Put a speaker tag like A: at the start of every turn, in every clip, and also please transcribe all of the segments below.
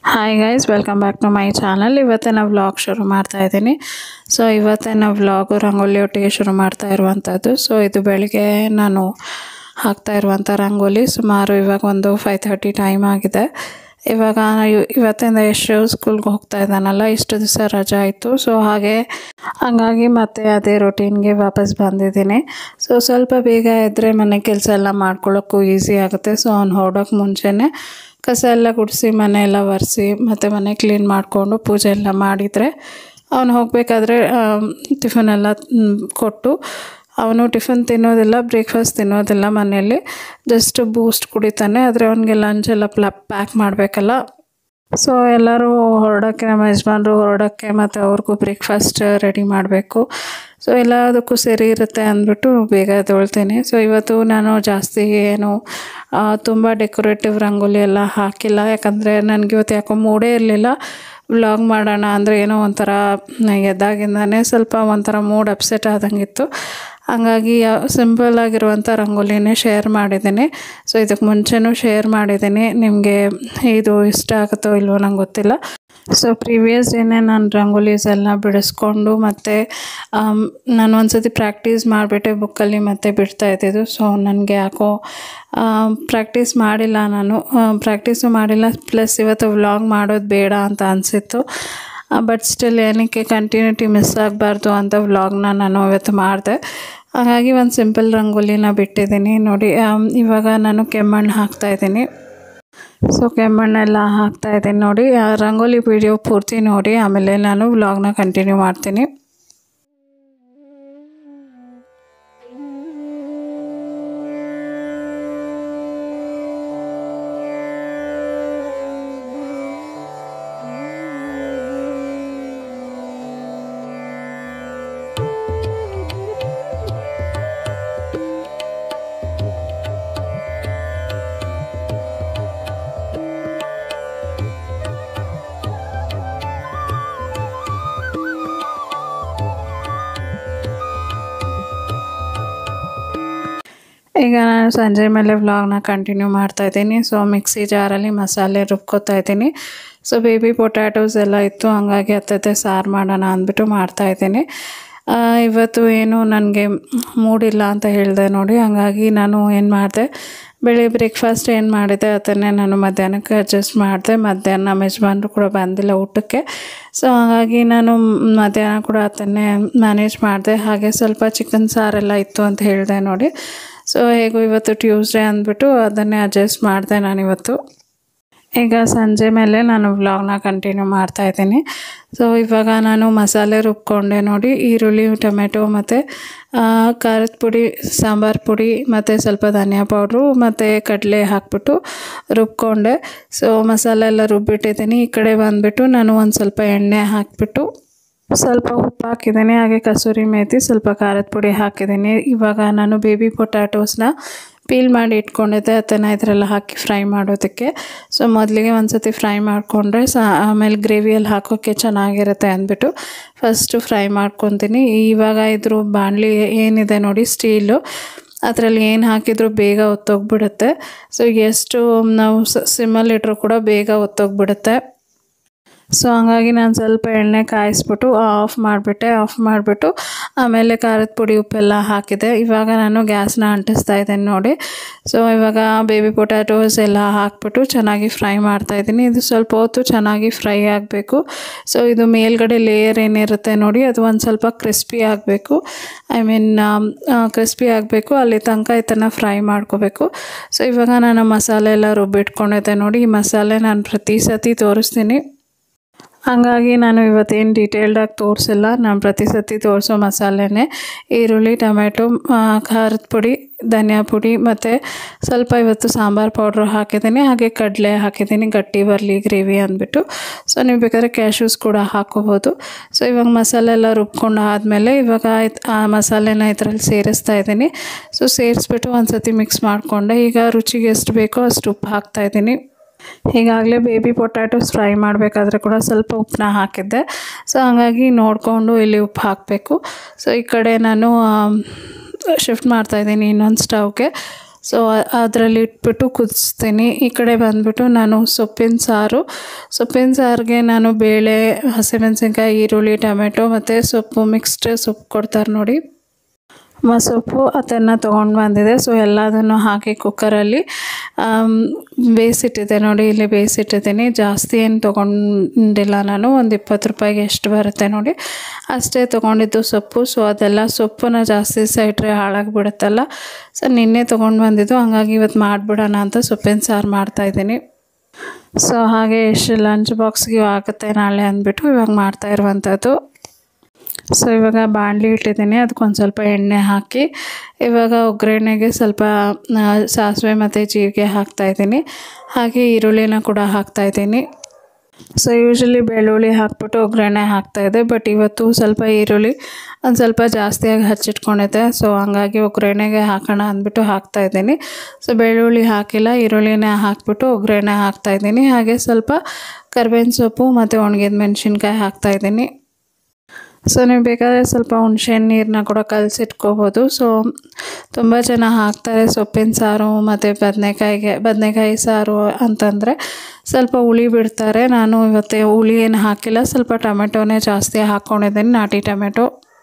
A: Hi guys welcome back to my channel ಇವತ್ತಿನ vlog ಶುರು ಮಾಡ್ತಾ ಇದ್ದೀನಿ ಸೊ ಇವತ್ತಿನ ವ್ಲಾಗು ರಂಗೋಲಿ ಒಟ್ಟಿಗೆ ಶುರು ಮಾಡ್ತಾ ಇರುವಂಥದ್ದು ಸೊ ಇದು ಬೆಳಿಗ್ಗೆ ನಾನು ಹಾಕ್ತಾ ಇರುವಂಥ ರಂಗೋಲಿ ಸುಮಾರು ಇವಾಗ ಒಂದು ಫೈವ್ ಥರ್ಟಿ ಟೈಮ್ ಆಗಿದೆ ಇವಾಗ ಇವ್- ಇವತ್ತಿಂದ ಎಷ್ಟು ಸ್ಕೂಲ್ಗೆ ಹೋಗ್ತಾ ಇದ್ದಾನಲ್ಲ ಇಷ್ಟು ದಿವಸ ರಜಾ ಆಯಿತು ಸೊ ಹಾಗೆ ಹಂಗಾಗಿ ಮತ್ತೆ ಅದೇ ರೊಟೀನ್ಗೆ ವಾಪಸ್ ಬಂದಿದ್ದೀನಿ ಸೊ ಸ್ವಲ್ಪ ಬೇಗ ಇದ್ದರೆ ಮನೆ ಕೆಲಸ ಎಲ್ಲ ಮಾಡ್ಕೊಳ್ಳೋಕ್ಕೂ ಈಸಿ ಆಗುತ್ತೆ ಸೊ ಅವ್ನು ಹೊರಡೋಕೆ ಮುಂಚೆನೇ ಕಸ ಎಲ್ಲ ಗುಡಿಸಿ ಮನೆ ಎಲ್ಲ ಒರೆಸಿ ಮತ್ತು ಮನೆ ಕ್ಲೀನ್ ಮಾಡಿಕೊಂಡು ಪೂಜೆ ಎಲ್ಲ ಮಾಡಿದರೆ ಅವನು ಹೋಗಬೇಕಾದ್ರೆ ಟಿಫನ್ ಎಲ್ಲ ಮ್, ಕೊಟ್ಟು ಅವನು ಟಿಫನ್ ತಿನ್ನೋದಿಲ್ಲ ಬ್ರೇಕ್ಫಾಸ್ಟ್ ತಿನ್ನೋದಿಲ್ಲ ಮನೆಯಲ್ಲಿ ಜಸ್ಟ್ ಬೂಸ್ಟ್ ಕುಡಿತಾನೆ ಆದರೆ ಅವನಿಗೆ ಲಂಚ್ ಎಲ್ಲ ಪ್ಲ ಪ್ಯಾಕ್ ಮಾಡಬೇಕಲ್ಲ ಸೊ ಎಲ್ಲರೂ ಹೊರಡೋಕ್ಕೆ ನಮ್ಮ ಯಜಮಾನ್ರು ಹೊರಡೋಕ್ಕೆ ಮತ್ತು ಅವ್ರಿಗೂ ಬ್ರೇಕ್ಫಾಸ್ಟ್ ರೆಡಿ ಮಾಡಬೇಕು ಸೊ ಎಲ್ಲದಕ್ಕೂ ಸರಿ ಇರುತ್ತೆ ಅಂದ್ಬಿಟ್ಟು ಬೇಗ ಎದ್ದೇಳ್ತೀನಿ ಸೊ ಇವತ್ತು ನಾನು ಜಾಸ್ತಿ ಏನು ಆ, ತುಂಬ ಡೆಕೋರೇಟಿವ್ ರಂಗೋಲಿ ಎಲ್ಲ ಹಾಕಿಲ್ಲ ಯಾಕಂದರೆ ನನಗೆ ಇವತ್ತು ಯಾಕೋ ಮೂಡೇ ಇರಲಿಲ್ಲ ವ್ಲಾಗ್ ಮಾಡೋಣ ಅಂದರೆ ಏನೋ ಒಂಥರ ಎದ್ದಾಗಿಂದನೇ ಸ್ವಲ್ಪ ಒಂಥರ ಮೂಡ್ ಅಪ್ಸೆಟ್ ಆದಂಗಿತ್ತು ಹಂಗಾಗಿ ಸಿಂಪಲ್ ಆಗಿರುವಂಥ ರಂಗೋಲಿನೇ ಶೇರ್ ಮಾಡಿದ್ದೀನಿ ಸೊ ಇದಕ್ಕೆ ಮುಂಚೆನೂ ಶೇರ್ ಮಾಡಿದ್ದೀನಿ ನಿಮಗೆ ಇದು ಇಷ್ಟ ಆಗುತ್ತೋ ಇಲ್ವೋ ನಂಗೆ ಗೊತ್ತಿಲ್ಲ ಸೊ ಪ್ರೀವಿಯಸ್ ಡೇನೇ ನಾನು ರಂಗೋಲೀಸ್ ಎಲ್ಲ ಬಿಡಿಸ್ಕೊಂಡು ಮತ್ತು ಆಮ್, ನಾನು ಒಂದ್ಸತಿ ಪ್ರಾಕ್ಟೀಸ್ ಮಾಡಿಬಿಟ್ಟೆ ಬುಕ್ಕಲ್ಲಿ ಮತ್ತೆ ಬಿಡ್ತಾ ಇದ್ದಿದ್ದು ಸೊ ನನಗೆ ಯಾಕೋ ಪ್ರಾಕ್ಟೀಸ್ ಮಾಡಿಲ್ಲ ನಾನು ಪ್ರಾಕ್ಟೀಸು ಮಾಡಿಲ್ಲ ಪ್ಲಸ್ ಇವತ್ತು ವ್ಲಾಗ್ ಮಾಡೋದು ಬೇಡ ಅಂತ ಅನಿಸಿತ್ತು ಬಟ್ ಸ್ಟಿಲ್ ಏನಕ್ಕೆ ಕಂಟಿನ್ಯೂಟಿ ಮಿಸ್ ಆಗಬಾರ್ದು ಅಂತ ವ್ಲಾಗ್ನ ನಾನು ಇವತ್ತು ಮಾಡಿದೆ ಹಾಗಾಗಿ ಒಂದು ಸಿಂಪಲ್ ರಂಗೋಲಿನ ಬಿಟ್ಟಿದ್ದೀನಿ ನೋಡಿ ಆಮ್, ಇವಾಗ ನಾನು ಕೆಮ್ಮಣ್ಣು ಹಾಕ್ತಾ ಇದ್ದೀನಿ ಸೊ ಕೆಮ್ಮಣ್ಣೆಲ್ಲ ಹಾಕ್ತಾ ಇದ್ದೀನಿ ನೋಡಿ ಆ ರಂಗೋಲಿ ವಿಡಿಯೋ ಪೂರ್ತಿ ನೋಡಿ ಆಮೇಲೆ ನಾನು ವ್ಲಾಗ್ನ ಕಂಟಿನ್ಯೂ ಮಾಡ್ತೀನಿ ಈಗ ನಾನು ಸಂಜೆ ಮೇಲೆ ವ್ಲಾಗ್ನ ಕಂಟಿನ್ಯೂ ಮಾಡ್ತಾ ಇದ್ದೀನಿ ಸೊ ಮಿಕ್ಸಿ ಜಾರಲ್ಲಿ ಮಸಾಲೆ ರುಬ್ಕೋತಾ ಇದ್ದೀನಿ ಸೊ ಬೇಬಿ ಪೊಟ್ಯಾಟೋಸ್ ಎಲ್ಲ ಇತ್ತು ಹಂಗಾಗಿ ಹತ್ತತ್ತೆ ಸಾರು ಮಾಡೋಣ ಅಂದ್ಬಿಟ್ಟು ಮಾಡ್ತಾ ಇದ್ದೀನಿ ಆ, ಇವತ್ತು ಏನು ನನಗೆ ಮೂಡಿಲ್ಲ ಅಂತ ಹೇಳಿದೆ ನೋಡಿ ಹಂಗಾಗಿ ನಾನು ಏನು ಮಾಡಿದೆ ಬೆಳಿಗ್ಗೆ ಬ್ರೇಕ್ಫಾಸ್ಟ್ ಏನು ಮಾಡಿದೆ ಅದನ್ನೇ ನಾನು ಮಧ್ಯಾಹ್ನಕ್ಕೆ ಅಡ್ಜಸ್ಟ್ ಮಾಡಿದೆ ಮಧ್ಯಾಹ್ನ ನಮ್ಮ ಯಜಮಾನ್ರು ಕೂಡ ಬಂದಿಲ್ಲ ಊಟಕ್ಕೆ ಸೊ ಹಾಗಾಗಿ ನಾನು ಮಧ್ಯಾಹ್ನ ಕೂಡ ಅದನ್ನೇ ಮ್ಯಾನೇಜ್ ಮಾಡಿದೆ ಹಾಗೆ ಸ್ವಲ್ಪ ಚಿಕನ್ ಸಾರೆಲ್ಲ ಇತ್ತು ಅಂತ ಹೇಳಿದೆ ನೋಡಿ ಸೊ ಹೇಗೂ ಇವತ್ತು ಟ್ಯೂಸ್ಡೇ ಅಂದ್ಬಿಟ್ಟು ಅದನ್ನೇ ಅಡ್ಜಸ್ಟ್ ಮಾಡಿದೆ ನಾನಿವತ್ತು ಈಗ ಸಂಜೆ ಮೇಲೆ ನಾನು ವ್ಲಾಗ್ನ ಕಂಟಿನ್ಯೂ ಮಾಡ್ತಾ ಇದ್ದೀನಿ ಸೊ ಇವಾಗ ನಾನು ಮಸಾಲೆ ರುಬ್ಕೊಂಡೆ ನೋಡಿ ಈರುಳ್ಳಿ ಟೊಮೆಟೊ ಮತ್ತು ಖಾರದ ಪುಡಿ ಸಾಂಬಾರು ಪುಡಿ ಮತ್ತು ಸ್ವಲ್ಪ ಧನಿಯಾ ಪೌಡ್ರು ಮತ್ತು ಕಡಲೆ ಹಾಕ್ಬಿಟ್ಟು ರುಬ್ಕೊಂಡೆ ಸೊ ಮಸಾಲೆ ಎಲ್ಲ ರುಬ್ಬಿಟ್ಟಿದ್ದೀನಿ ಈ ಕಡೆ ಬಂದುಬಿಟ್ಟು ನಾನು ಒಂದು ಸ್ವಲ್ಪ ಎಣ್ಣೆ ಹಾಕಿಬಿಟ್ಟು ಸ್ವಲ್ಪ ಉಪ್ಪು ಹಾಕಿದ್ದೀನಿ ಹಾಗೆ ಕಸೂರಿ ಮೇಥಿ ಸ್ವಲ್ಪ ಖಾರದ ಪುಡಿ ಹಾಕಿದ್ದೀನಿ ಇವಾಗ ನಾನು ಬೇಬಿ ಪೊಟ್ಯಾಟೋಸ್ನ ಪೀಲ್ ಮಾಡಿ ಇಟ್ಕೊಂಡಿದ್ದೆ ಅದನ್ನು ಇದರೆಲ್ಲ ಹಾಕಿ ಫ್ರೈ ಮಾಡೋದಕ್ಕೆ ಸೊ ಮೊದಲಿಗೆ ಒಂದು ಸತಿ ಫ್ರೈ ಮಾಡಿಕೊಂಡ್ರೆ ಸ ಆಮೇಲೆ ಗ್ರೇವಿಯಲ್ಲಿ ಹಾಕೋಕ್ಕೆ ಚೆನ್ನಾಗಿರುತ್ತೆ ಅಂದ್ಬಿಟ್ಟು ಫಸ್ಟು ಫ್ರೈ ಮಾಡ್ಕೊತೀನಿ ಇವಾಗ ಇದ್ರ ಬಾಣಲಿ ಏನಿದೆ ನೋಡಿ ಸ್ಟೀಲು ಅದರಲ್ಲಿ ಏನು ಹಾಕಿದರೂ ಬೇಗ ಒತ್ತೋಗ್ಬಿಡುತ್ತೆ ಸೊ ಎಷ್ಟು ನಾವು ಸಿಮ್ಮಲ್ಲಿ ಇಟ್ಟರು ಕೂಡ ಬೇಗ ಒತ್ತೋಗ್ಬಿಡುತ್ತೆ ಸೊ ಹಂಗಾಗಿ ನಾನು ಸ್ವಲ್ಪ ಎಣ್ಣೆ ಕಾಯಿಸ್ಬಿಟ್ಟು ಆಫ್ ಮಾಡಿಬಿಟ್ಟೆ ಆಫ್ ಮಾಡಿಬಿಟ್ಟು ಆಮೇಲೆ ಖಾರದ ಪುಡಿ ಉಪ್ಪೆಲ್ಲ ಹಾಕಿದೆ ಇವಾಗ ನಾನು ಗ್ಯಾಸ್ನ ಅಂಟಿಸ್ತಾ ಇದ್ದೇನೆ ನೋಡಿ ಸೊ ಇವಾಗ ಬೇಬಿ ಪೊಟ್ಯಾಟೋಸ್ ಎಲ್ಲ ಹಾಕ್ಬಿಟ್ಟು ಚೆನ್ನಾಗಿ ಫ್ರೈ ಮಾಡ್ತಾ ಇದ್ದೀನಿ ಇದು ಸ್ವಲ್ಪ ಹೊತ್ತು ಚೆನ್ನಾಗಿ ಫ್ರೈ ಆಗಬೇಕು ಸೊ ಇದು ಮೇಲ್ಗಡೆ ಲೇಯರ್ ಏನಿರುತ್ತೆ ನೋಡಿ ಅದು ಒಂದು ಸ್ವಲ್ಪ ಕ್ರಿಸ್ಪಿ ಆಗಬೇಕು ಐ ಮೀನ್ ಕ್ರಿಸ್ಪಿ ಆಗಬೇಕು ಅಲ್ಲಿ ತನಕ ಇದನ್ನು ಫ್ರೈ ಮಾಡ್ಕೋಬೇಕು ಸೊ ಇವಾಗ ನಾನು ಮಸಾಲೆ ಎಲ್ಲ ರುಬ್ಬಿಟ್ಕೊಂಡಿದ್ದೆ ನೋಡಿ ಈ ಮಸಾಲೆ ನಾನು ಪ್ರತಿ ಸತಿ ತೋರಿಸ್ತೀನಿ ಹಾಗಾಗಿ ನಾನು ಇವತ್ತೇನು ಡೀಟೇಲ್ಡಾಗಿ ತೋರಿಸಿಲ್ಲ ನಾನು ಪ್ರತಿ ಸತಿ ತೋರಿಸೋ ಮಸಾಲೆನೇ ಈರುಳ್ಳಿ ಟೊಮೆಟೊ ಆ, ಖಾರದ ಪುಡಿ ಧನಿಯಾ ಪುಡಿ ಮತ್ತು ಸ್ವಲ್ಪ ಇವತ್ತು ಸಾಂಬಾರು ಪೌಡ್ರು ಹಾಕಿದ್ದೀನಿ ಹಾಗೆ ಕಡಲೆ ಹಾಕಿದ್ದೀನಿ ಗಟ್ಟಿ ಬರಲಿ ಗ್ರೇವಿ ಅಂದ್ಬಿಟ್ಟು ಸೊ ನೀವು ಬೇಕಾದ್ರೆ ಕ್ಯಾಶ್ಯೂಸ್ ಕೂಡ ಹಾಕೋಬೋದು ಸೊ ಇವಾಗ ಮಸಾಲೆ ಎಲ್ಲ ರುಬ್ಕೊಂಡು ಆದಮೇಲೆ ಇವಾಗ ಇದ್- ಆ ಮಸಾಲೆನ ಇದರಲ್ಲಿ ಸೇರಿಸ್ತಾ ಇದ್ದೀನಿ ಸೊ ಸೇರಿಸ್ಬಿಟ್ಟು ಒಂದು ಸತಿ ಮಿಕ್ಸ್ ಮಾಡಿಕೊಂಡೆ ಈಗ ರುಚಿಗೆ ಎಷ್ಟು ಬೇಕೋ ಅಷ್ಟು ಉಪ್ಪು ಹಾಕ್ತಾ ಇದ್ದೀನಿ ಈಗಾಗಲೇ ಬೇಬಿ ಪೊಟ್ಯಾಟೋಸ್ ಫ್ರೈ ಮಾಡಬೇಕಾದ್ರೆ ಕೂಡ ಸ್ವಲ್ಪ ಉಪ್ಪನ್ನ ಹಾಕಿದ್ದೆ ಸೊ ಹಾಗಾಗಿ ನೋಡಿಕೊಂಡು ಇಲ್ಲಿ ಉಪ್ಪು ಹಾಕಬೇಕು ಸೊ ಈ ಕಡೆ ನಾನು ಶಿಫ್ಟ್ ಮಾಡ್ತಾಯಿದ್ದೀನಿ ಇನ್ನೊಂದು ಸ್ಟವ್ಗೆ ಸೊ ಅದರಲ್ಲಿ ಇಟ್ಬಿಟ್ಟು ಕುದಿಸ್ತೀನಿ ಈ ಕಡೆ ಬಂದ್ಬಿಟ್ಟು ನಾನು ಸೊಪ್ಪಿನ ಸಾರು ಸೊಪ್ಪಿನ ಸಾರಿಗೆ ನಾನು ಬೇಳೆ ಹಸಿಮೆಣಸಿನ್ಕಾಯಿ ಈರುಳ್ಳಿ ಟೊಮೆಟೊ ಮತ್ತು ಸೊಪ್ಪು ಮಿಕ್ಸ್ಡ್ ಸೊಪ್ಪು ಕೊಡ್ತಾರೆ ನೋಡಿ ಮಸೊಪ್ಪು ಅದನ್ನು ತೊಗೊಂಡು ಬಂದಿದೆ ಸೊ ಎಲ್ಲದನ್ನು ಹಾಕಿ ಕುಕ್ಕರಲ್ಲಿ ಬೇಯಿಸಿಟ್ಟಿದ್ದೆ ನೋಡಿ ಇಲ್ಲಿ ಬೇಯಿಸಿಟ್ಟಿದ್ದೀನಿ ಜಾಸ್ತಿ ಏನು ತೊಗೊಂಡಿಲ್ಲ ನಾನು ಒಂದು ಇಪ್ಪತ್ತು ರೂಪಾಯಿಗೆ ಎಷ್ಟು ಬರುತ್ತೆ ನೋಡಿ ಅಷ್ಟೇ ತೊಗೊಂಡಿದ್ದು ಸೊಪ್ಪು ಸೊ ಅದೆಲ್ಲ ಸೊಪ್ಪನ್ನ ಜಾಸ್ತಿ ಸೈಟ್ರೆ ಹಾಳಾಗಿಬಿಡುತ್ತಲ್ಲ ಸೊ ನಿನ್ನೆ ತೊಗೊಂಡು ಬಂದಿದ್ದು ಹಂಗಾಗಿ ಇವತ್ತು ಮಾಡಿಬಿಡೋಣ ಅಂತ ಸೊಪ್ಪಿನ ಸಾರು ಮಾಡ್ತಾಯಿದ್ದೀನಿ ಸೊ ಹಾಗೆ ಎಷ್ಟು ಲಂಚ್ ಬಾಕ್ಸ್ಗೆ ಆಗುತ್ತೆ ನಾಳೆ ಅಂದ್ಬಿಟ್ಟು ಇವಾಗ ಮಾಡ್ತಾ ಇರುವಂಥದ್ದು ಸೊ ಇವಾಗ ಬಾಣಲಿ ಇಟ್ಟಿದ್ದೀನಿ ಅದಕ್ಕೊಂದು ಸ್ವಲ್ಪ ಎಣ್ಣೆ ಹಾಕಿ ಇವಾಗ ಒಗ್ಗರಣೆಗೆ ಸ್ವಲ್ಪ ಸಾಸಿವೆ ಮತ್ತು ಜೀರಿಗೆ ಹಾಕ್ತಾಯಿದ್ದೀನಿ ಹಾಗೆ ಈರುಳ್ಳಿನ ಕೂಡ ಹಾಕ್ತಾಯಿದ್ದೀನಿ ಸೊ ಯೂಶ್ವಲಿ ಬೆಳ್ಳುಳ್ಳಿ ಹಾಕ್ಬಿಟ್ಟು ಒಗ್ಗರಣೆ ಹಾಕ್ತಾಯಿದ್ದೆ ಬಟ್ ಇವತ್ತು ಸ್ವಲ್ಪ ಈರುಳ್ಳಿ ಒಂದು ಸ್ವಲ್ಪ ಜಾಸ್ತಿಯಾಗಿ ಹಚ್ಚಿಟ್ಕೊಂಡಿದ್ದೆ ಸೊ ಹಂಗಾಗಿ ಒಗ್ಗರಣೆಗೆ ಹಾಕೋಣ ಅಂದ್ಬಿಟ್ಟು ಹಾಕ್ತಾಯಿದ್ದೀನಿ ಸೊ ಬೆಳ್ಳುಳ್ಳಿ ಹಾಕಿಲ್ಲ ಈರುಳ್ಳಿನ ಹಾಕ್ಬಿಟ್ಟು ಒಗ್ಗರಣೆ ಹಾಕ್ತಾಯಿದ್ದೀನಿ ಹಾಗೆ ಸ್ವಲ್ಪ ಕರ್ಬೇವಿನ ಸೊಪ್ಪು ಮತ್ತು ಒಣಗಿದ ಮೆಣಸಿನ್ಕಾಯಿ ಹಾಕ್ತಾಯಿದ್ದೀನಿ ಸೊ ನೀವು ಬೇಕಾದರೆ ಸ್ವಲ್ಪ ಹುಣ್ಸೆಹಣ್ಣು ನೀರನ್ನ ಕೂಡ ಕಲಸಿಟ್ಕೋಬೋದು ಸೊ ತುಂಬ ಜನ ಹಾಕ್ತಾರೆ ಸೊಪ್ಪಿನ ಸಾರು ಮತ್ತು ಬದನೆಕಾಯಿಗೆ ಬದನೆಕಾಯಿ ಸಾರು ಅಂತಂದರೆ ಸ್ವಲ್ಪ ಹುಳಿ ಬಿಡ್ತಾರೆ ನಾನು ಇವತ್ತು ಹುಳಿ ಏನು ಹಾಕಿಲ್ಲ ಸ್ವಲ್ಪ ಟೊಮೆಟೊನೇ ಜಾಸ್ತಿ ಹಾಕ್ಕೊಂಡಿದ್ದೀನಿ ನಾಟಿ ಟೊಮೆಟೊ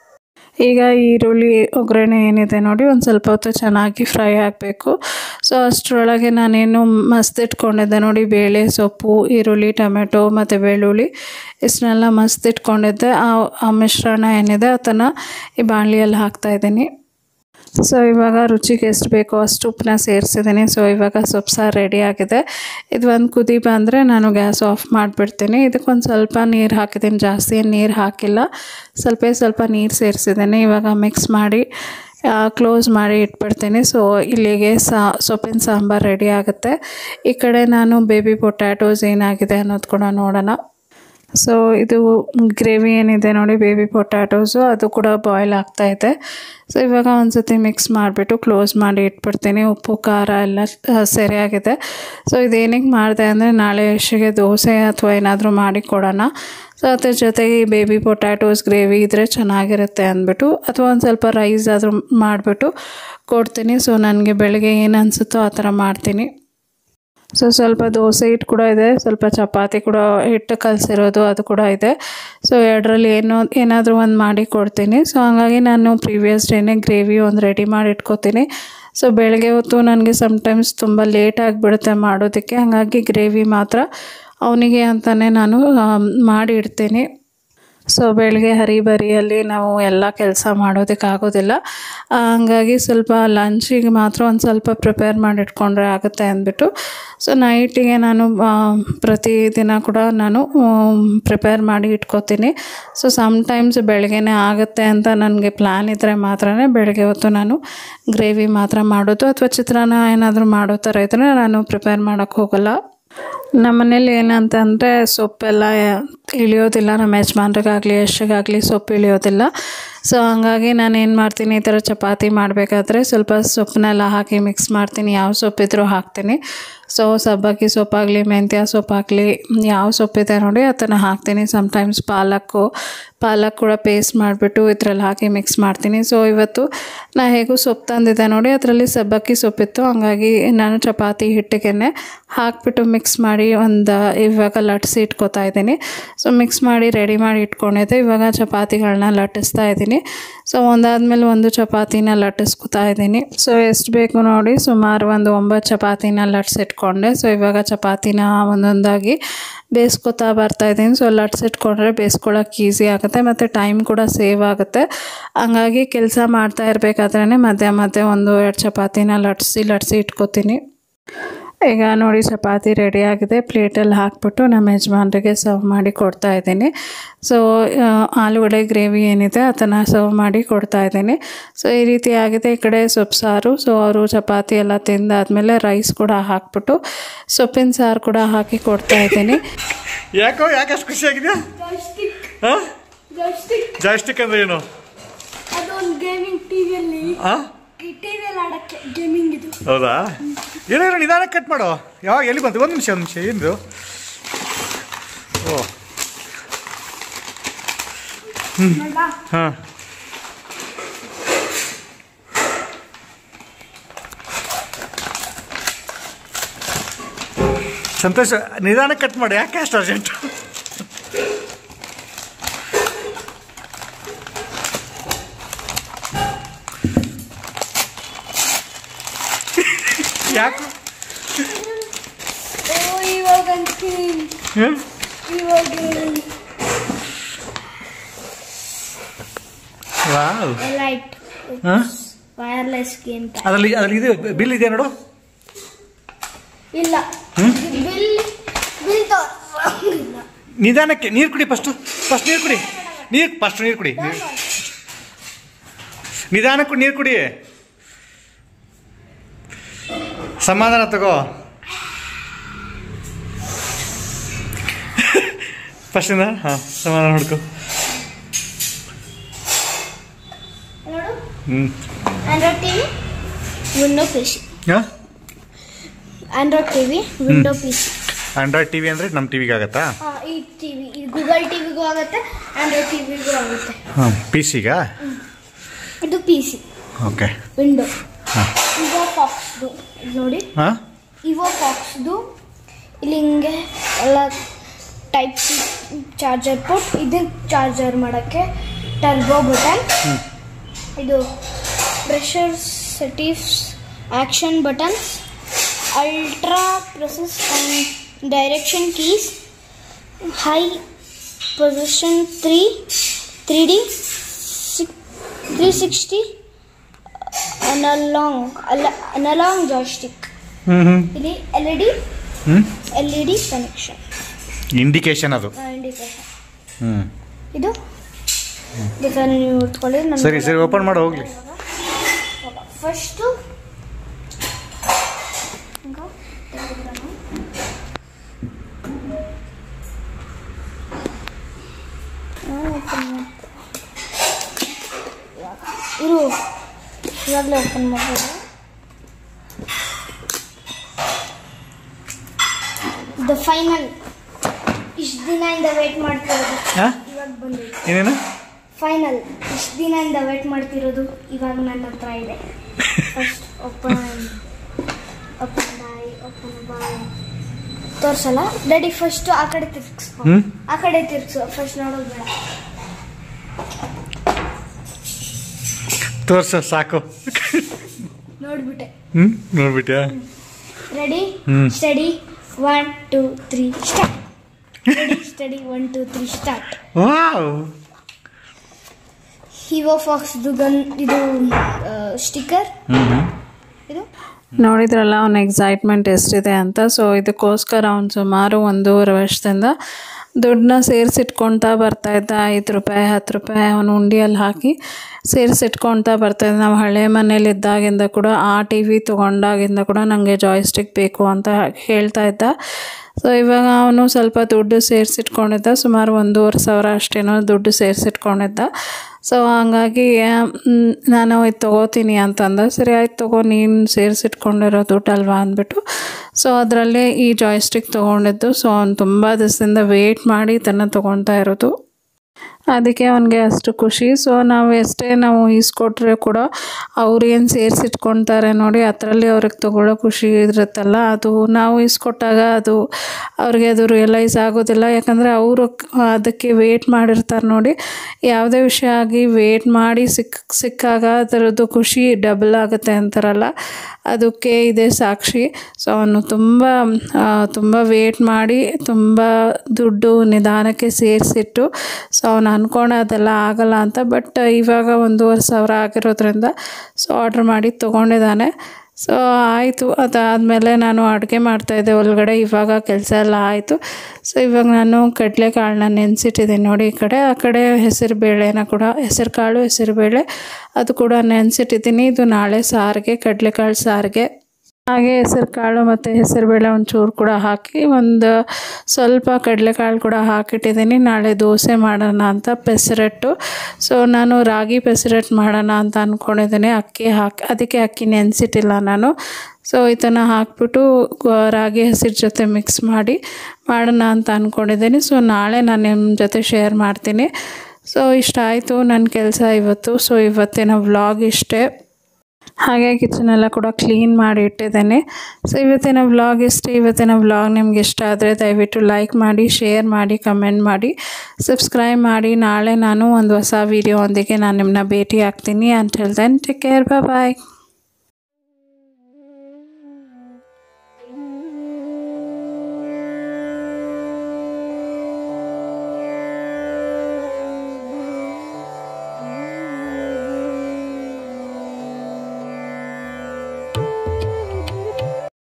A: ಈಗ ಈರುಳ್ಳಿ ಒಗ್ಗರಣೆ ಏನಿದೆ ನೋಡಿ ಒಂದು ಸ್ವಲ್ಪ ಹೊತ್ತು ಚೆನ್ನಾಗಿ ಫ್ರೈ ಆಗಬೇಕು ಸೊ ಅಷ್ಟರೊಳಗೆ ನಾನೇನು ಮಸ್ತ್ ಇಟ್ಕೊಂಡಿದ್ದೆ ನೋಡಿ ಬೇಳೆ ಸೊಪ್ಪು ಈರುಳ್ಳಿ ಟೊಮೆಟೊ ಮತ್ತು ಬೆಳ್ಳುಳ್ಳಿ ಇಷ್ಟನ್ನೆಲ್ಲ ಮಸ್ತ್ ಇಟ್ಕೊಂಡಿದ್ದೆ ಆ ಆ ಮಿಶ್ರಣ ಏನಿದೆ ಅದನ್ನು ಈ ಬಾಣಲಿಯಲ್ಲಿ ಹಾಕ್ತಾಯಿದ್ದೀನಿ ಸೊ ಇವಾಗ ರುಚಿಗೆ ಎಷ್ಟು ಬೇಕೋ ಅಷ್ಟು ಉಪ್ಪನ್ನ ಸೇರಿಸಿದ್ದೀನಿ ಸೊ ಇವಾಗ ಸೊಪ್ಪು ಸಾರು ರೆಡಿ ಆಗಿದೆ ಇದು ಒಂದು ಕುದಿ ಬಂದರೆ ನಾನು ಗ್ಯಾಸ್ ಆಫ್ ಮಾಡಿಬಿಡ್ತೀನಿ ಇದಕ್ಕೊಂದು ಸ್ವಲ್ಪ ನೀರು ಹಾಕಿದ್ದೀನಿ ಜಾಸ್ತಿ ಏನು ನೀರು ಹಾಕಿಲ್ಲ ಸ್ವಲ್ಪ ಸ್ವಲ್ಪ ನೀರು ಸೇರಿಸಿದ್ದೀನಿ ಇವಾಗ ಮಿಕ್ಸ್ ಮಾಡಿ ಕ್ಲೋಸ್ ಮಾಡಿ ಇಟ್ಬಿಡ್ತೀನಿ ಸೊ ಇಲ್ಲಿಗೆ ಸಾ ಸೊಪ್ಪಿನ ಸಾಂಬಾರು ರೆಡಿ ಆಗುತ್ತೆ ಈ ಕಡೆ ನಾನು ಬೇಬಿ ಪೊಟ್ಯಾಟೋಸ್ ಏನಾಗಿದೆ ಅನ್ನೋದು ಕೂಡ ನೋಡೋಣ ಸೊ ಇದು ಗ್ರೇವಿ ಏನಿದೆ ನೋಡಿ ಬೇಬಿ ಪೊಟ್ಯಾಟೋಸು ಅದು ಕೂಡ ಬಾಯ್ಲ್ ಆಗ್ತಾಯಿದೆ ಸೊ ಇವಾಗ ಒಂದು ಸತಿ ಮಿಕ್ಸ್ ಮಾಡಿಬಿಟ್ಟು ಕ್ಲೋಸ್ ಮಾಡಿ ಇಟ್ಬಿಡ್ತೀನಿ ಉಪ್ಪು ಖಾರ ಎಲ್ಲ ಸರಿಯಾಗಿದೆ ಸೊ ಇದೇನಕ್ಕೆ ಮಾಡಿದೆ ಅಂದರೆ ನಾಳೆ ಯಶಿಗೆ ದೋಸೆ ಅಥವಾ ಏನಾದರೂ ಮಾಡಿ ಕೊಡೋಣ ಸೊ ಅದ್ರ ಜೊತೆಗೆ ಈ ಬೇಬಿ ಪೊಟ್ಯಾಟೋಸ್ ಗ್ರೇವಿ ಇದ್ದರೆ ಚೆನ್ನಾಗಿರುತ್ತೆ ಅಂದ್ಬಿಟ್ಟು ಅಥವಾ ಒಂದು ಸ್ವಲ್ಪ ರೈಸ್ ಆದರೂ ಮಾಡಿಬಿಟ್ಟು ಕೊಡ್ತೀನಿ ಸೊ ನನಗೆ ಬೆಳಗ್ಗೆ ಏನು ಅನಿಸುತ್ತೋ ಆ ಥರ ಮಾಡ್ತೀನಿ ಸೊ ಸ್ವಲ್ಪ ದೋಸೆ ಹಿಟ್ಟು ಕೂಡ ಇದೆ ಸ್ವಲ್ಪ ಚಪಾತಿ ಕೂಡ ಹಿಟ್ಟು ಕಲಸಿರೋದು ಅದು ಕೂಡ ಇದೆ ಸೊ ಎರಡರಲ್ಲಿ ಏನೋ ಏನಾದರೂ ಒಂದು ಮಾಡಿ ಕೊಡ್ತೀನಿ ಸೊ ಹಾಗಾಗಿ ನಾನು ಪ್ರೀವಿಯಸ್ ಡೇನೇ ಗ್ರೇವಿ ಒಂದು ರೆಡಿ ಮಾಡಿ ಇಟ್ಕೋತೀನಿ ಸೊ ಬೆಳಗ್ಗೆ ಹೊತ್ತು ನನಗೆ ಸಮ್ಟೈಮ್ಸ್ ತುಂಬ ಲೇಟ್ ಆಗಿಬಿಡುತ್ತೆ ಮಾಡೋದಕ್ಕೆ ಹಾಗಾಗಿ ಗ್ರೇವಿ ಮಾತ್ರ ಅವನಿಗೆ ಅಂತಲೇ ನಾನು ಮಾಡಿ ಇಡ್ತೀನಿ ಸೊ ಬೆಳಗ್ಗೆ ಹರಿಬರಿಯಲ್ಲಿ ನಾವು ಎಲ್ಲ ಕೆಲಸ ಮಾಡೋದಕ್ಕಾಗೋದಿಲ್ಲ ಹಂಗಾಗಿ ಸ್ವಲ್ಪ ಲಂಚಿಗೆ ಮಾತ್ರ ಒಂದು ಸ್ವಲ್ಪ ಪ್ರಿಪೇರ್ ಮಾಡಿ ಇಟ್ಕೊಂಡ್ರೆ ಆಗುತ್ತೆ ಅಂದ್ಬಿಟ್ಟು ಸೊ ನೈಟಿಗೆ ನಾನು ಪ್ರತಿದಿನ ಕೂಡ ನಾನು ಪ್ರಿಪೇರ್ ಮಾಡಿ ಇಟ್ಕೋತೀನಿ ಸೊ ಸಮ್ಟೈಮ್ಸ್ ಬೆಳಗ್ಗೆನೇ ಆಗುತ್ತೆ ಅಂತ ನನಗೆ ಪ್ಲ್ಯಾನ್ ಇದ್ದರೆ ಮಾತ್ರ ಬೆಳಗ್ಗೆ ಹೊತ್ತು ನಾನು ಗ್ರೇವಿ ಮಾತ್ರ ಮಾಡೋದು ಅಥವಾ ಚಿತ್ರಾನ್ನ ಏನಾದರೂ ಮಾಡೋ ಥರ ಇದ್ದರೆ ನಾನು ಪ್ರಿಪೇರ್ ಮಾಡೋಕ್ಕೆ ಹೋಗಲ್ಲ ನಮ್ಮನೇಲಿ ಏನಂತಂದರೆ ಸೊಪ್ಪೆಲ್ಲ ಇಳಿಯೋದಿಲ್ಲ ನಮ್ಮ ಯಜಮಾನ್ರಿಗಾಗಲಿ ಯಶಗಾಗಲಿ ಸೊಪ್ಪು ಇಳಿಯೋದಿಲ್ಲ ಸೊ ಹಂಗಾಗಿ ನಾನು ಏನು ಮಾಡ್ತೀನಿ ಈ ಥರ ಚಪಾತಿ ಮಾಡಬೇಕಾದ್ರೆ ಸ್ವಲ್ಪ ಸೊಪ್ಪನ್ನೆಲ್ಲ ಹಾಕಿ ಮಿಕ್ಸ್ ಮಾಡ್ತೀನಿ ಯಾವ ಸೊಪ್ಪಿದ್ರೂ ಹಾಕ್ತೀನಿ ಸೊ ಸಬ್ಬಕ್ಕಿ ಸೊಪ್ಪಾಗಲಿ ಮೆಂತ್ಯ ಸೊಪ್ಪಾಗಲಿ ಯಾವ ಸೊಪ್ಪಿದೆ ನೋಡಿ ಅದನ್ನು ಹಾಕ್ತೀನಿ ಸಮ್ಟೈಮ್ಸ್ ಪಾಲಕ್ಕು ಪಾಲಕ್ ಕೂಡ ಪೇಸ್ಟ್ ಮಾಡಿಬಿಟ್ಟು ಇದ್ರಲ್ಲಿ ಹಾಕಿ ಮಿಕ್ಸ್ ಮಾಡ್ತೀನಿ ಸೊ ಇವತ್ತು ನಾ ಹೇಗೂ ಸೊಪ್ಪು ತಂದಿದ್ದೆ ನೋಡಿ ಅದರಲ್ಲಿ ಸಬ್ಬಕ್ಕಿ ಸೊಪ್ಪಿತ್ತು ಹಂಗಾಗಿ ನಾನು ಚಪಾತಿ ಹಿಟ್ಟಿಗೆ ಹಾಕ್ಬಿಟ್ಟು ಮಿಕ್ಸ್ ಮಾಡಿ ಒಂದು ಇವಾಗ ಲಟ್ಸಿ ಇಟ್ಕೋತಾ ಇದ್ದೀನಿ ಸೊ ಮಿಕ್ಸ್ ಮಾಡಿ ರೆಡಿ ಮಾಡಿ ಇಟ್ಕೊಂಡಿದ್ದೆ ಇವಾಗ ಚಪಾತಿಗಳನ್ನ ಲಟ್ಟಿಸ್ತಾ ಇದ್ದೀನಿ ಸೊ ಒಂದಾದ್ಮೇಲೆ ಒಂದು ಚಪಾತಿನ ಲಟ್ಟಿಸ್ಕೊತಾ ಇದ್ದೀನಿ ಸೊ ಎಷ್ಟು ಬೇಕು ನೋಡಿ ಸುಮಾರು ಒಂದು ಒಂಬತ್ತು ಚಪಾತಿನ ಲಟ್ಸಿಟ್ಕೊಂಡೆ ಸೊ ಇವಾಗ ಚಪಾತಿನ ಒಂದೊಂದಾಗಿ ಬೇಯಿಸ್ಕೊತಾ ಬರ್ತಾಯಿದ್ದೀನಿ ಸೊ ಲಟ್ಸಿಟ್ಕೊಂಡ್ರೆ ಬೇಯಿಸ್ಕೊಳ್ಳೋಕೆ ಈಸಿ ಆಗುತ್ತೆ ಮತ್ತು ಟೈಮ್ ಕೂಡ ಸೇವ್ ಆಗುತ್ತೆ ಹಂಗಾಗಿ ಕೆಲಸ ಮಾಡ್ತಾ ಇರಬೇಕಾದ್ರೇ ಮಧ್ಯ ಮಧ್ಯೆ ಒಂದು ಎರಡು ಚಪಾತಿನ ಲಟ್ಸಿ ಲಟ್ಸಿ ಇಟ್ಕೋತೀನಿ ಈಗ ನೋಡಿ ಚಪಾತಿ ರೆಡಿ ಆಗಿದೆ ಪ್ಲೇಟಲ್ಲಿ ಹಾಕ್ಬಿಟ್ಟು ನಮ್ಮ ಯಜಮಾನ್ರಿಗೆ ಸರ್ವ್ ಮಾಡಿ ಕೊಡ್ತಾ ಇದ್ದೀನಿ ಸೊ ಆಲೂಗಡ್ಡೆ ಗ್ರೇವಿ ಏನಿದೆ ಅದನ್ನು ಸರ್ವ್ ಮಾಡಿ ಕೊಡ್ತಾ ಇದ್ದೀನಿ ಸೊ ಈ ರೀತಿ ಆಗಿದೆ ಈ ಕಡೆ ಸೊಪ್ಪು ಸಾರು ಸೊ ಅವರು ಚಪಾತಿ ಎಲ್ಲ ತಿಂದಾದ್ಮೇಲೆ ರೈಸ್ ಕೂಡ ಹಾಕ್ಬಿಟ್ಟು ಸೊಪ್ಪಿನ ಸಾರು ಕೂಡ ಹಾಕಿ ಕೊಡ್ತಾ ಇದ್ದೀನಿ
B: ಯಾಕೋ ಯಾಕೆ ಅಷ್ಟು ಖುಷಿಯಾಗಿದೆಯಾ ಹಾಂ ಜಾಯ್ಸ್ಟಿಕ್ ಅಂದ್ರೆ ಏನು
C: ಅದೊಂದು ಗೇಮಿಂಗ್ ಟಿವಿಯಲ್ಲಿ
B: ಹಾಂ
C: ಟಿವಿಯಲ್ಲಿ ಆಡಕ್ಕೆ ಗೇಮಿಂಗ್ ಇದು
B: ಹೌದಾ ಏನಾದ್ರು ನಿಧಾನಕ್ಕೆ ಕಟ್ ಮಾಡು ಯಾವಾಗ ಎಲ್ಲಿ ಬಂತು ಒಂದು ನಿಮಿಷ ಒಂದು ನಿಮಿಷ ಏನಿದು ಓ
C: ನೋಡ್ಲಾ
B: ಸಂತೋಷ ನಿಧಾನಕ್ಕೆ ಕಟ್ ಮಾಡಿ ಯಾಕೆ ಅಷ್ಟು ಅರ್ಜೆಂಟು ಯಾಕೆ
C: ಓ ಇವಾಗ ಅಂತೀನಿ
B: ಹ್ಮ್?
C: ಇವಾಗ
B: ವಾವ್
C: ಲೈಟ್
B: ಹಾಂ
C: ವೈರ್ಲೆಸ್ ಗೇಮ್
B: ಅದರಲ್ಲಿ ಅದರಲ್ಲಿ ಇದು ಬಿಲ್ ಇದೆಯಾ ನೋಡು
C: ಇಲ್ಲ
B: ಹ್ಮ್?
C: ಬಿಲ್ ಬಿಲ್ ಇಲ್ಲ
B: ನಿಧಾನಕ್ಕೆ ನೀರು ಕುಡಿ ಫಸ್ಟು ಫಸ್ಟ್ ನೀರು ಕುಡಿ ನೀರು ಫಸ್ಟ್ ನೀರು ಕುಡಿ ನೀರು ನಿಧಾನಕ್ಕೆ ನೀರು ಕುಡಿ ಸಮಾಧಾನ ತಗೋ ಫಸ್ಟಿಂದ ಹಾಂ ಸಮಾಧಾನ ಹುಡ್ಕೊ
C: ನೋಡು
B: ಹ್ಞೂ
C: Android TV window P C
B: ಹಾಂ
C: Android TV window P C
B: Android T V ಅಂದರೆ ನಮ್ಮ ಟಿವಿಗೆ ಆಗತ್ತಾ
C: ಈ ಟಿವಿ ಇದು ಗೂಗಲ್ ಟಿವಿಗೂ ಆಗುತ್ತೆ ಆಂಡ್ರಾಯ್ಡ್ ಟಿವಿಗೂ ಆಗುತ್ತೆ
B: ಹಾಂ ಪಿ ಸಿಗಾ
C: ಇದು ಪಿ ಸಿ
B: ಓಕೆ
C: ವಿಂಡೋ
B: ಹಾಂ
C: ಇವೋ ಫಾಕ್ಸ್ದು ಇದು ನೋಡಿ
B: ಹಾಂ
C: ಇವೋ ಫಾಕ್ಸ್ದು ಇಲ್ಲಿ ಹಿಂಗೆ ಎಲ್ಲ ಟೈಪ್ ಸಿ ಚಾರ್ಜರ್ ಪೋರ್ಟ್ ಇದನ್ನ ಚಾರ್ಜರ್ ಮಾಡೋಕ್ಕೆ ಟರ್ಬೋ ಬಟನ್ ಇದು pressure sensitive action buttons ultra process and direction keys high position three three D six three sixty analog ಅಲ್ಲ ಅನಲಾಂಗ್ ಜಾಯ್ಸ್ಟಿಕ್
B: ಹ್ಞೂ ಹ್ಞೂ
C: ಇಲ್ಲಿ ಎಲ್ ಇ ಡಿ
B: ಹ್ಞೂ
C: L E D connection
B: indication ಅದು
C: indication
B: ಹ್ಞೂ
C: ಇದು ಬೇಕಾದ್ರೆ ನೀವು ಇಟ್ಕೊಳ್ಳಿ ನಾನು
B: ಸರಿ ಸರಿ ಓಪನ್ ಮಾಡಿ ಹೋಗ್ಲಿ
C: ಫಸ್ಟು ಇರು ಇವಾಗಲೇ ಓಪನ್ ಮಾಡ್ಬೋದು ದ ಫೈನಲ್ ಇಷ್ಟು ದಿನದಿಂದ ವೇಟ್ ಮಾಡ್ತಿರೋದು
B: ಹಾಂ
C: ಇವಾಗ ಬಂದಿದೆ
B: ಏನೇನು
C: ಫೈನಲ್ ಇಷ್ಟು ದಿನದಿಂದ ವೇಟ್ ಮಾಡ್ತಿರೋದು ಇವಾಗ ನನ್ನ ಹತ್ರ ಇದೆ ಫಸ್ಟ್ ಓಪನ್ ಓಪನ್ ಬಾಯ್ ಓಪನ್ ಬಾಯ್ ತೋರ್ಸಲ್ಲ ಡ್ಯಾಡಿ ಫಸ್ಟ್ ಆ ಕಡೆ ತಿರ್ಗಿಸ್ಕೊ
B: ಹ್ಞೂ
C: ಆ ಕಡೆ ತಿರ್ಗಿಸು ಫಸ್ಟ್ ನೋಡೋದು ಬೇಡ
B: ತೋರ್ಸು ಸಾಕು
C: ನೋಡ್ಬಿಟ್ಟೆ
B: ಹ್ಞೂ ನೋಡ್ಬಿಟ್ಯಾ
C: ರೆಡಿ
B: ಹ್ಮ್.
C: Steady one two three start ready steady one two three start
B: wow
C: ಹಿವೋ ಫಾಕ್ಸ್ದು ಗನ್ ಇದು ಸ್ಟಿಕ್ಕರ್
B: ಹ್ಞೂ ಹ್ಞೂ
C: ಇದು
A: ನೋಡಿದ್ರಲ್ಲ ಅವನ ಎಕ್ಸೈಟ್ಮೆಂಟ್ ಎಷ್ಟಿದೆ ಅಂತ ಸೊ ಇದಕ್ಕೋಸ್ಕರ ಅವ್ನು ಸುಮಾರು ಒಂದೂವರೆ ವರ್ಷದಿಂದ ದುಡ್ಡನ್ನ ಸೇರಿಸಿಟ್ಕೊಳ್ತಾ ಬರ್ತಾಯಿದ್ದ ಐದು ರೂಪಾಯಿ ಹತ್ತು ರೂಪಾಯಿ ಅವನು ಉಂಡಿಯಲ್ಲಿ ಹಾಕಿ ಸೇರಿಸಿಟ್ಕೊಳ್ತಾ ಬರ್ತಾಯಿದ್ದ ನಾವು ಹಳೆ ಮನೇಲಿ ಇದ್ದಾಗಿಂದ ಕೂಡ ಆ ಟಿ ವಿ ತೊಗೊಂಡಾಗಿಂದ ಕೂಡ ನನಗೆ ಜಾಯ್ಸ್ಟಿಕ್ ಬೇಕು ಅಂತ ಹೇಳ್ತಾ ಇದ್ದ ಸೊ ಇವಾಗ ಅವನು ಸ್ವಲ್ಪ ದುಡ್ಡು ಸೇರಿಸಿಟ್ಕೊಂಡಿದ್ದ ಸುಮಾರು ಒಂದೂವರೆ ಸಾವಿರ ಅಷ್ಟೇನೋ ದುಡ್ಡು ಸೇರಿಸಿಟ್ಕೊಂಡಿದ್ದ ಸೊ ಹಂಗಾಗಿ ಮ್, ನಾನು ಇದು ತೊಗೋತೀನಿ ಅಂತಂದ ಸರಿ ಆಯ್ತು ತೊಗೋ ನೀನು ಸೇರಿಸಿಟ್ಕೊಂಡಿರೋ ದುಡ್ಡಲ್ವಾ ಅಂದ್ಬಿಟ್ಟು ಸೊ ಅದರಲ್ಲೇ ಈ ಜಾಯ್ಸ್ಟಿಕ್ ತೊಗೊಂಡಿದ್ದು ಸೊ ಅವ್ನು ತುಂಬ ದಿವಸದಿಂದ ವೆಯ್ಟ್ ಮಾಡಿ ಇದನ್ನು ತೊಗೊಳ್ತಾ ಇರೋದು ಅದಕ್ಕೆ ಅವನಿಗೆ ಅಷ್ಟು ಖುಷಿ ಸೊ ನಾವು ಎಷ್ಟೇ ನಾವು ಈಸ್ಕೊಟ್ರೆ ಕೂಡ ಅವ್ರು ಏನು ಸೇರಿಸಿಟ್ಕೊಳ್ತಾರೆ ನೋಡಿ ಅದರಲ್ಲಿ ಅವ್ರಿಗೆ ತಗೊಳ್ಳೋ ಖುಷಿ ಇರುತ್ತಲ್ಲ ಅದು ನಾವು ಈಸ್ಕೊಟ್ಟಾಗ ಅದು ಅವ್ರಿಗೆ ಅದು ರಿಯಲೈಸ್ ಆಗೋದಿಲ್ಲ ಯಾಕಂದರೆ ಅವರು ಅದಕ್ಕೆ ವೇಟ್ ಮಾಡಿರ್ತಾರೆ ನೋಡಿ ಯಾವುದೇ ವಿಷಯ ಆಗಿ ವೇಟ್ ಮಾಡಿ ಸಿಕ್ ಸಿಕ್ಕಾಗ ಅದರದ್ದು ಖುಷಿ ಡಬಲ್ ಆಗುತ್ತೆ ಅಂತಾರಲ್ಲ ಅದಕ್ಕೆ ಇದೆ ಸಾಕ್ಷಿ ಸೊ ಅವನು ತುಂಬ ಆ, ತುಂಬ ವೇಟ್ ಮಾಡಿ ತುಂಬ ದುಡ್ಡು ನಿಧಾನಕ್ಕೆ ಸೇರಿಸಿಟ್ಟು ಸೊ ಅವನು ಅಂದ್ಕೊಂಡೆ ಅದೆಲ್ಲ ಆಗಲ್ಲ ಅಂತ ಬಟ್ ಇವಾಗ ಒಂದೂವರೆ ಸಾವಿರ ಆಗಿರೋದ್ರಿಂದ ಸೊ ಆರ್ಡ್ರ್ ಮಾಡಿ ತೊಗೊಂಡಿದ್ದಾನೆ ಸೊ ಆಯಿತು ಅದಾದಮೇಲೆ ನಾನು ಅಡುಗೆ ಮಾಡ್ತಾಯಿದ್ದೆ ಒಳಗಡೆ ಇವಾಗ ಕೆಲಸ ಎಲ್ಲ ಆಯಿತು ಸೊ ಇವಾಗ ನಾನು ಕಡಲೆಕಾಳನ್ನ ನೆನೆಸಿಟ್ಟಿದ್ದೀನಿ ನೋಡಿ ಈ ಕಡೆ ಆ ಕಡೆ ಹೆಸರು ಬೇಳೆನ ಕೂಡ ಹೆಸರು ಕಾಳು ಹೆಸರು ಬೇಳೆ ಅದು ಕೂಡ ನೆನೆಸಿಟ್ಟಿದ್ದೀನಿ ಇದು ನಾಳೆ ಸಾರಿಗೆ ಕಡಲೆಕಾಳು ಸಾರಿಗೆ ಹಾಗೆ ಹೆಸರು ಕಾಳು ಮತ್ತು ಹೆಸರುಬೇಳೆ ಒಂಚೂರು ಕೂಡ ಹಾಕಿ ಒಂದು ಸ್ವಲ್ಪ ಕಡಲೆಕಾಳು ಕೂಡ ಹಾಕಿಟ್ಟಿದ್ದೀನಿ ನಾಳೆ ದೋಸೆ ಮಾಡೋಣ ಅಂತ ಪೆಸರಟ್ಟು ಸೊ ನಾನು ರಾಗಿ ಪೆಸರಟ್ಟು ಮಾಡೋಣ ಅಂತ ಅಂದ್ಕೊಂಡಿದ್ದೀನಿ ಅಕ್ಕಿ ಹಾಕಿ ಅದಕ್ಕೆ ಅಕ್ಕಿ ನೆನೆಸಿಟ್ಟಿಲ್ಲ ನಾನು ಸೊ ಇದನ್ನು ಹಾಕ್ಬಿಟ್ಟು ಗ- ರಾಗಿ ಹಸಿರು ಜೊತೆ ಮಿಕ್ಸ್ ಮಾಡಿ ಮಾಡೋಣ ಅಂತ ಅಂದ್ಕೊಂಡಿದ್ದೀನಿ ಸೊ ನಾಳೆ ನಾನು ನಿಮ್ಮ ಜೊತೆ ಶೇರ್ ಮಾಡ್ತೀನಿ ಸೊ ಇಷ್ಟ ಆಯಿತು ನನ್ನ ಕೆಲಸ ಇವತ್ತು ಸೊ ಇವತ್ತಿನ ವ್ಲಾಗ್ ಇಷ್ಟೇ ಹಾಗೆ ಕಿಚನೆಲ್ಲ ಕೂಡ ಕ್ಲೀನ್ ಮಾಡಿ ಇಟ್ಟಿದ್ದೇನೆ ಸೊ ಇವತ್ತಿನ ವ್ಲಾಗ್ ಇಷ್ಟೇ ಇವತ್ತಿನ ವ್ಲಾಗ್ ನಿಮ್ಗೆ ಇಷ್ಟ ಆದರೆ ದಯವಿಟ್ಟು ಲೈಕ್ ಮಾಡಿ ಶೇರ್ ಮಾಡಿ ಕಮೆಂಟ್ ಮಾಡಿ ಸಬ್ಸ್ಕ್ರೈಬ್ ಮಾಡಿ ನಾಳೆ ನಾನು ಒಂದು ಹೊಸ ವೀಡಿಯೋ ಒಂದಿಗೆ ನಾನು ನಿಮ್ಮನ್ನ ಭೇಟಿ ಆಗ್ತೀನಿ ಅಂತ ಹೇಳ್ತೇನೆ ಟೇಕ್ ಕೇರ್ ಬಾಯ್